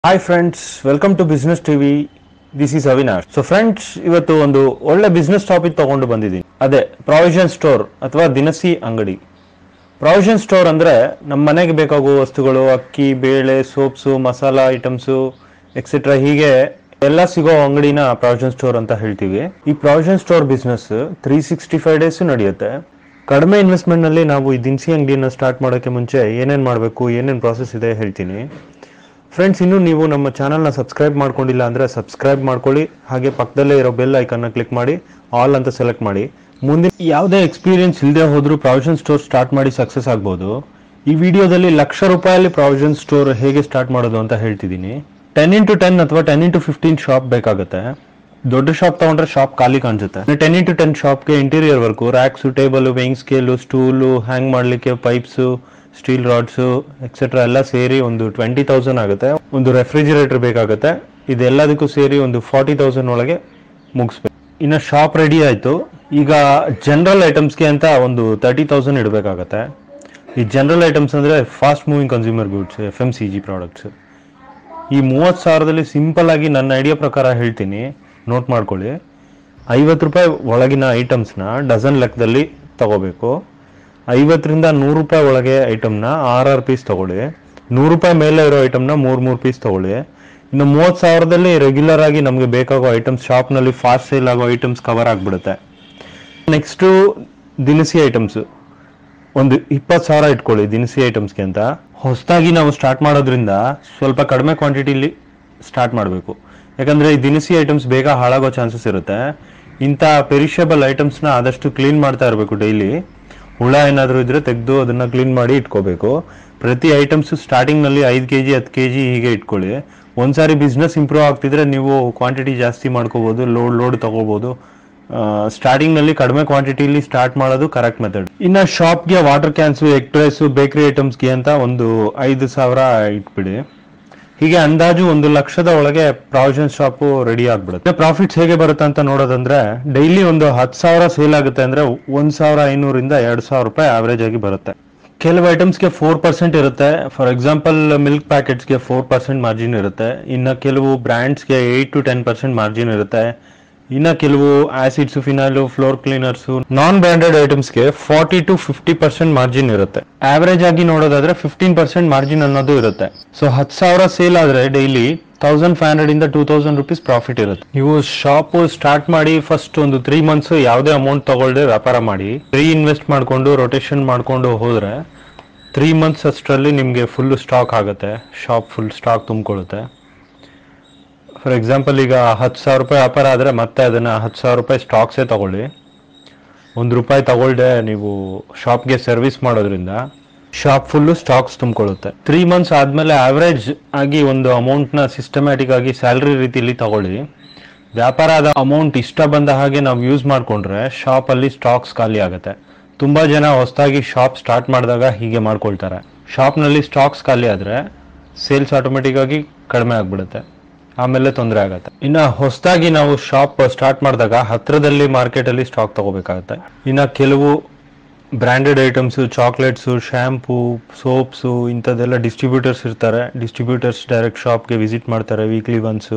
hi friends welcome to business TV this is Avinash so friends ಇವತ್ತು ಒಂದು ಒಳ್ಳೆ business topic ತಗೊಂಡು ಬಂದಿದ್ದೀನಿ ಅದೇ ಪ್ರಾವಿಷನ್ ಸ್ಟೋರ್ ಅಥವಾ ದಿನಸಿ ಅಂಗಡಿ ಪ್ರಾವಿಷನ್ ಸ್ಟೋರ್ ಅಂದ್ರೆ ನಮ್ಮ ಮನೆಗೆ ಬೇಕಾಗುವ ವಸ್ತುಗಳು ಅಕ್ಕಿ ಬೇಳೆ ಸೋಪ್ಸು ಮಸಾಲ ಐಟಮ್ಸು ಎಕ್ಸೆಟ್ರಾ ಹೀಗೆ ಎಲ್ಲ ಸಿಗೋ ಅಂಗಡಿನ ಪ್ರಾವಿಷನ್ ಸ್ಟೋರ್ ಅಂತ ಹೇಳ್ತೀವಿ ಈ provision store business three sixty five days ನಡೆಯುತ್ತೆ ಕಡಿಮೆ ಇನ್ವೆಸ್ಟ್ಮೆಂಟ್ ನಲ್ಲಿ ನಾವು ಈ ದಿನಸಿ ಅಂಗಡಿನ ಸ್ಟಾರ್ಟ್ ಮಾಡೋಕ್ಕೆ ಮುಂಚೆ ಏನೇನ್ ಮಾಡಬೇಕು ಏನೇನ್ ಪ್ರಾಸೆಸ್ ಇದೆ ಹೇಳ್ತೀನಿ ಫ್ರೆಂಡ್ಸ್ ಇನ್ನು ನೀವು ನಮ್ಮ ಚಾನಲ್ನ ಸಬ್ಸ್ಕ್ರೈಬ್ ಮಾಡ್ಕೊಂಡಿಲ್ಲ ಅಂದರೆ ಸಬ್ಸ್ಕ್ರೈಬ್ ಮಾಡ್ಕೊಳ್ಳಿ ಹಾಗೆ ಪಕ್ಕದಲ್ಲೇ ಇರೋ ಬೆಲ್ ಐಕನ್ನ ಕ್ಲಿಕ್ ಮಾಡಿ ಆಲ್ ಅಂತ ಸೆಲೆಕ್ಟ್ ಮಾಡಿ ಮುಂದಿನ ಯಾವುದೇ ಎಕ್ಸ್ಪೀರಿಯನ್ಸ್ ಇಲ್ಲದೆ ಹೋದ್ರೂ ಪ್ರಾವಿಷನ್ ಸ್ಟೋರ್ ಸ್ಟಾರ್ಟ್ ಮಾಡಿ ಸಕ್ಸಸ್ ಆಗ್ಬೋದು ಈ ವಿಡಿಯೋದಲ್ಲಿ ಲಕ್ಷ ರೂಪಾಯಲ್ಲಿ ಪ್ರಾವಿಷನ್ ಸ್ಟೋರ್ ಹೇಗೆ ಸ್ಟಾರ್ಟ್ ಮಾಡೋದು ಅಂತ ಹೇಳ್ತಿದ್ದೀನಿ ಟೆನ್ ಇಂಟು ಟೆನ್ ಅಥವಾ ಟೆನ್ ಇಂಟು ಫಿಫ್ಟೀನ್ ಶಾಪ್ ಬೇಕಾಗುತ್ತೆ ದೊಡ್ಡ ಶಾಪ್ ತಗೊಂಡ್ರೆ ಶಾಪ್ ಖಾಲಿ ಕಾಣಿಸುತ್ತೆ ಟೆನ್ ಇಂಟು ಟೆನ್ ಶಾಪ್ಗೆ interior work racks table weighing scale stool hang ಮಾಡಲಿಕ್ಕೆ ಪೈಪ್ಸು ಸ್ಟೀಲ್ ರಾಡ್ಸು ಎಕ್ಸೆಟ್ರಾ ಎಲ್ಲ ಸೇರಿ ಒಂದು ಟ್ವೆಂಟಿ ತೌಸಂಡ್ ಆಗುತ್ತೆ ಒಂದು ರೆಫ್ರಿಜಿರೇಟರ್ ಬೇಕಾಗುತ್ತೆ ಇದೆಲ್ಲದಕ್ಕೂ ಸೇರಿ ಒಂದು ಫಾರ್ಟಿ ತೌಸಂಡ್ ಒಳಗೆ ಮುಗಿಸ್ಬೇಕು ಇನ್ನು ಶಾಪ್ ರೆಡಿ ಆಯಿತು ಈಗ ಜನರಲ್ ಐಟಮ್ಸ್ಗೆ ಅಂತ ಒಂದು ತರ್ಟಿ ತೌಸಂಡ್ ಇಡಬೇಕಾಗತ್ತೆ ಈ ಜನರಲ್ ಐಟಮ್ಸ್ ಅಂದರೆ fast moving consumer goods F M C G products ಈ ಮೂವತ್ತು ಸಾವಿರದಲ್ಲಿ ಸಿಂಪಲ್ ಆಗಿ ನನ್ನ ಐಡಿಯಾ ಪ್ರಕಾರ ಹೇಳ್ತೀನಿ ನೋಟ್ ಮಾಡ್ಕೊಳ್ಳಿ ಐವತ್ತು ರೂಪಾಯಿ ಒಳಗಿನ ಐಟಮ್ಸ್ನ ಡಜನ್ ಲೆಕ್ಕದಲ್ಲಿ ತಗೋಬೇಕು ಐವತ್ತರಿಂದ ನೂರು ರೂಪಾಯಿ ಒಳಗೆ ಐಟಮ್ನ ಆರ್ ಆರ್ ಪೀಸ್ ತಗೊಳ್ಳಿ ನೂರು ರೂಪಾಯಿ ಮೇಲೆ ಇರೋ ಐಟಮ್ನ ಮೂರು ಮೂರು ಪೀಸ್ ತಗೊಳ್ಳಿ ಇನ್ನು ಮೂವತ್ತು ಸಾವಿರದಲ್ಲಿ ರೆಗ್ಯುಲರ್ ಆಗಿ ನಮಗೆ ಬೇಕಾಗೋ ಐಟಮ್ಸ್ ಶಾಪ್ನಲ್ಲಿ ಫಾಸ್ಟ್ ಸೇಲ್ ಆಗೋ ಐಟಮ್ಸ್ ಕವರ್ ಆಗಿಬಿಡುತ್ತೆ ನೆಕ್ಸ್ಟು ದಿನಸಿ ಐಟಮ್ಸ್ ಒಂದು ಇಪ್ಪತ್ತು ಸಾವಿರ ಇಟ್ಕೊಳ್ಳಿ ದಿನಸಿ ಐಟಮ್ಸ್ಗೆ ಅಂತ ಹೊಸದಾಗಿ ನಾವು ಸ್ಟಾರ್ಟ್ ಮಾಡೋದ್ರಿಂದ ಸ್ವಲ್ಪ ಕಡಿಮೆ ಕ್ವಾಂಟಿಟಿಲಿ ಸ್ಟಾರ್ಟ್ ಮಾಡಬೇಕು ಯಾಕಂದ್ರೆ ಈ ದಿನಸಿ ಐಟಮ್ಸ್ ಬೇಗ ಹಾಳಾಗೋ ಚಾನ್ಸಸ್ ಇರುತ್ತೆ ಇಂಥ ಪೆರಿಷಬಲ್ ಐಟಮ್ಸ್ನ ಆದಷ್ಟು ಕ್ಲೀನ್ ಮಾಡ್ತಾ ಇರಬೇಕು ಡೈಲಿ ಹುಳ ಏನಾದರೂ ಇದ್ರೆ ತೆಗೆದು ಅದನ್ನ ಕ್ಲೀನ್ ಮಾಡಿ ಇಟ್ಕೋಬೇಕು ಪ್ರತಿ ಐಟಮ್ಸ್ ಸ್ಟಾರ್ಟಿಂಗ್ನಲ್ಲಿ ಐದು ಕೆ ಜಿ ಹತ್ತು ಕೆ ಜಿ ಹೀಗೆ ಇಟ್ಕೊಳ್ಳಿ ಒಂದ್ಸಾರಿ ಬಿಸ್ನೆಸ್ ಇಂಪ್ರೂವ್ ಆಗ್ತಿದ್ರೆ ನೀವು ಕ್ವಾಂಟಿಟಿ ಜಾಸ್ತಿ ಮಾಡ್ಕೋಬಹುದು ಲೋಡ್ ಲೋಡ್ ತಗೋಬಹುದು ಸ್ಟಾರ್ಟಿಂಗ್ ನಲ್ಲಿ ಕಡಿಮೆ ಕ್ವಾಂಟಿಟಿಲಿ ಸ್ಟಾರ್ಟ್ ಮಾಡೋದು ಕರೆಕ್ಟ್ ಮೆಥಡ್ ಇನ್ನ ಶಾಪ್ಗೆ water cans egg trays bakery ಐಟಮ್ಸ್ಗೆ ಅಂತ ಒಂದು ಐದು ಸಾವಿರ ಇಟ್ಬಿಡಿ ಹೀಗೆ ಅಂದಾಜು ಒಂದು ಲಕ್ಷದ ಒಳಗೆ ಪ್ರಾವಿಷನ್ ಶಾಪ್ ರೆಡಿ ಆಗ್ಬಿಡುತ್ತೆ ಪ್ರಾಫಿಟ್ಸ್ ಹೇಗೆ ಬರುತ್ತೆ ಅಂತ ನೋಡೋದಂದ್ರೆ ಡೈಲಿ ಒಂದು ಹತ್ತು ಸಾವಿರ ಸೇಲ್ ಆಗುತ್ತೆ ಅಂದ್ರೆ ಒಂದ್ ಸಾವಿರ ಐನೂರಿಂದ ಎರಡ್ ಸಾವಿರ ರೂಪಾಯಿ ಆವರೇಜ್ ಆಗಿ ಬರುತ್ತೆ ಕೆಲವು ಐಟಮ್ಸ್ಗೆ ಫೋರ್ ಪರ್ಸೆಂಟ್ ಇರುತ್ತೆ ಫಾರ್ ಎಕ್ಸಾಂಪಲ್ ಮಿಲ್ಕ್ ಪ್ಯಾಕೆಟ್ಸ್ಗೆ ಫೋರ್ ಪರ್ಸೆಂಟ್ ಮಾರ್ಜಿನ್ ಇರುತ್ತೆ ಇನ್ನು ಕೆಲವು ಬ್ರ್ಯಾಂಡ್ಸ್ಗೆ eight to ten percent margin ಇರುತ್ತೆ ಇನ್ನ ಕೆಲವು acids phenol floor cleaners non branded ಐಟಮ್ಸ್ಗೆ forty to fifty percent margin ಇರುತ್ತೆ ಆವರೇಜ್ ಆಗಿ ನೋಡೋದಾದ್ರೆ ಫಿಫ್ಟೀನ್ ಪರ್ಸೆಂಟ್ ಮಾರ್ಜಿನ್ ಅನ್ನೋದು ಇರುತ್ತೆ ಸೊ ಹತ್ತು ಸಾವಿರ ಸೇಲ್ ಆದ್ರೆ ಡೈಲಿ ತೌಸಂಡ್ ಫೈವ್ ಹಂಡ್ರೆಡ್ ಇಂದ ಟೂ ತೌಸಂಡ್ ರುಪೀಸ್ ಪ್ರಾಫಿಟ್ ಇರುತ್ತೆ ನೀವು ಶಾಪ್ ಸ್ಟಾರ್ಟ್ ಮಾಡಿ ಫಸ್ಟ್ ಒಂದು ತ್ರೀ ಮಂತ್ಸ್ ಯಾವುದೇ ಅಮೌಂಟ್ ತಗೊಳ್ದೆ ವ್ಯಾಪಾರ ಮಾಡಿ ರೀ ಇನ್ವೆಸ್ಟ್ ಮಾಡ್ಕೊಂಡು ರೊಟೇಷನ್ ಮಾಡ್ಕೊಂಡು ಹೋದ್ರೆ ತ್ರೀ ಮಂತ್ಸ್ ಅಷ್ಟರಲ್ಲಿ ನಿಮಗೆ ಫುಲ್ ಸ್ಟಾಕ್ ಆಗುತ್ತೆ ಶಾಪ್ ಫುಲ್ ಸ್ಟಾಕ್ ತುಂಬಿಕೊಳ್ಳುತ್ತೆ ಫಾರ್ ಎಕ್ಸಾಂಪಲ್ ಈಗ ಹತ್ತು ಸಾವಿರ ರೂಪಾಯಿ ವ್ಯಾಪಾರ ಆದರೆ ಮತ್ತೆ ಅದನ್ನು ಹತ್ತು ಸಾವಿರ ರೂಪಾಯಿ ಸ್ಟಾಕ್ಸೇ ತಗೊಳ್ಳಿ ಒಂದು ರೂಪಾಯಿ ತಗೊಳ್ದೆ ನೀವು ಶಾಪ್ಗೆ ಸರ್ವಿಸ್ ಮಾಡೋದ್ರಿಂದ ಶಾಪ್ ಫುಲ್ಲು ಸ್ಟಾಕ್ಸ್ ತುಂಬಿಕೊಳ್ಳುತ್ತೆ ತ್ರೀ ಮಂತ್ಸ್ ಆದಮೇಲೆ ಆವ್ರೇಜ್ ಆಗಿ ಒಂದು ಅಮೌಂಟ್ನ ಸಿಸ್ಟಮ್ಯಾಟಿಕ್ ಆಗಿ ಸ್ಯಾಲ್ರಿ ರೀತಿಯಲ್ಲಿ ತಗೊಳ್ಳಿ ವ್ಯಾಪಾರ ಆದ ಅಮೌಂಟ್ ಇಷ್ಟ ಬಂದ ಹಾಗೆ ನಾವು ಯೂಸ್ ಮಾಡಿಕೊಂಡ್ರೆ ಶಾಪಲ್ಲಿ ಸ್ಟಾಕ್ಸ್ ಖಾಲಿ ಆಗುತ್ತೆ ತುಂಬ ಜನ ಹೊಸದಾಗಿ ಶಾಪ್ ಸ್ಟಾರ್ಟ್ ಮಾಡಿದಾಗ ಹೀಗೆ ಮಾಡ್ಕೊಳ್ತಾರೆ ಶಾಪ್ನಲ್ಲಿ ಸ್ಟಾಕ್ಸ್ ಖಾಲಿ ಆದರೆ ಸೇಲ್ಸ್ ಆಟೋಮೆಟಿಕ್ ಆಗಿ ಕಡಿಮೆ ಆಗ್ಬಿಡುತ್ತೆ ಆಮೇಲೆ ತೊಂದರೆ ಆಗುತ್ತೆ ಇನ್ನ ಹೊಸದಾಗಿ ನಾವು ಶಾಪ್ ಸ್ಟಾರ್ಟ್ ಮಾಡಿದಾಗ ಹತ್ರದಲ್ಲಿ ಮಾರ್ಕೆಟ್ ಅಲ್ಲಿ ಸ್ಟಾಕ್ ತಗೋಬೇಕಾಗತ್ತೆ ಇನ್ನ ಕೆಲವು branded items chocolates shampoo soaps ಇಂಥದ್ದೆಲ್ಲ ಡಿಸ್ಟ್ರಿಬ್ಯೂಟರ್ಸ್ ಇರ್ತಾರೆ ಡಿಸ್ಟ್ರಿಬ್ಯೂಟರ್ಸ್ ಡೈರೆಕ್ಟ್ ಶಾಪ್ಗೆ ವಿಸಿಟ್ ಮಾಡ್ತಾರೆ ವೀಕ್ಲಿ ಒನ್ಸು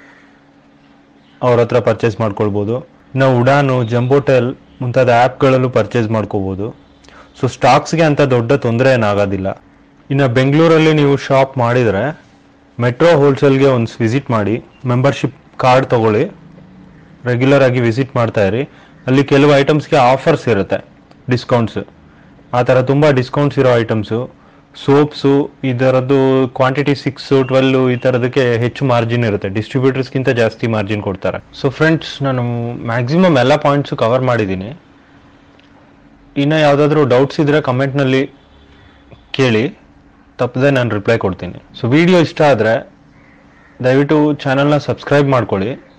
ಅವ್ರ ಹತ್ರ ಪರ್ಚೇಸ್ ಮಾಡ್ಕೊಳ್ಬೋದು ಇನ್ನು ಉಡಾನು ಜಂಬೋಟೆಲ್ ಮುಂತಾದ ಆ್ಯಪ್ಗಳಲ್ಲೂ ಪರ್ಚೇಸ್ ಮಾಡ್ಕೋಬೋದು ಸೊ ಸ್ಟಾಕ್ಸ್ಗೆ ಅಂತ ದೊಡ್ಡ ತೊಂದರೆ ಏನಾಗೋದಿಲ್ಲ ಇನ್ನು ಬೆಂಗಳೂರಲ್ಲಿ ನೀವು ಶಾಪ್ ಮಾಡಿದರೆ ಮೆಟ್ರೋ ಹೋಲ್ಸೇಲ್ಗೆ ಒಂದು ವಿಸಿಟ್ ಮಾಡಿ ಮೆಂಬರ್ಶಿಪ್ ಕಾರ್ಡ್ ತಗೊಳ್ಳಿ ರೆಗ್ಯುಲರ್ ಆಗಿ ವಿಸಿಟ್ ಮಾಡ್ತಾ ಇರಿ ಅಲ್ಲಿ ಕೆಲವು ಐಟಮ್ಸ್ಗೆ ಆಫರ್ಸ್ ಇರುತ್ತೆ ಡಿಸ್ಕೌಂಟ್ಸ್ ಆ ಥರ ತುಂಬ ಡಿಸ್ಕೌಂಟ್ಸ್ ಇರೋ ಐಟಮ್ಸು ಸೋಪ್ಸು ಇದರದ್ದು ಕ್ವಾಂಟಿಟಿ ಸಿಕ್ಸು ಟ್ವೆಲ್ಲು ಈ ಥರದಕ್ಕೆ ಹೆಚ್ಚು ಮಾರ್ಜಿನ್ ಇರುತ್ತೆ ಡಿಸ್ಟ್ರಿಬ್ಯೂಟರ್ಸ್ಗಿಂತ ಜಾಸ್ತಿ ಮಾರ್ಜಿನ್ ಕೊಡ್ತಾರೆ ಸೊ ಫ್ರೆಂಡ್ಸ್ ನಾನು ಮ್ಯಾಕ್ಸಿಮಮ್ ಎಲ್ಲ ಪಾಯಿಂಟ್ಸು ಕವರ್ ಮಾಡಿದ್ದೀನಿ ಇನ್ನು ಯಾವುದಾದ್ರೂ ಡೌಟ್ಸ್ ಇದ್ದರೆ ಕಮೆಂಟ್ನಲ್ಲಿ ಕೇಳಿ ತಪ್ಪದೆ ನಾನು ರಿಪ್ಲೈ ಕೊಡ್ತೀನಿ ಸೊ ವಿಡಿಯೋ ಇಷ್ಟ ಆದರೆ ದಯವಿಟ್ಟು ಚಾನಲ್ನ ಸಬ್ಸ್ಕ್ರೈಬ್ ಮಾಡ್ಕೊಳ್ಳಿ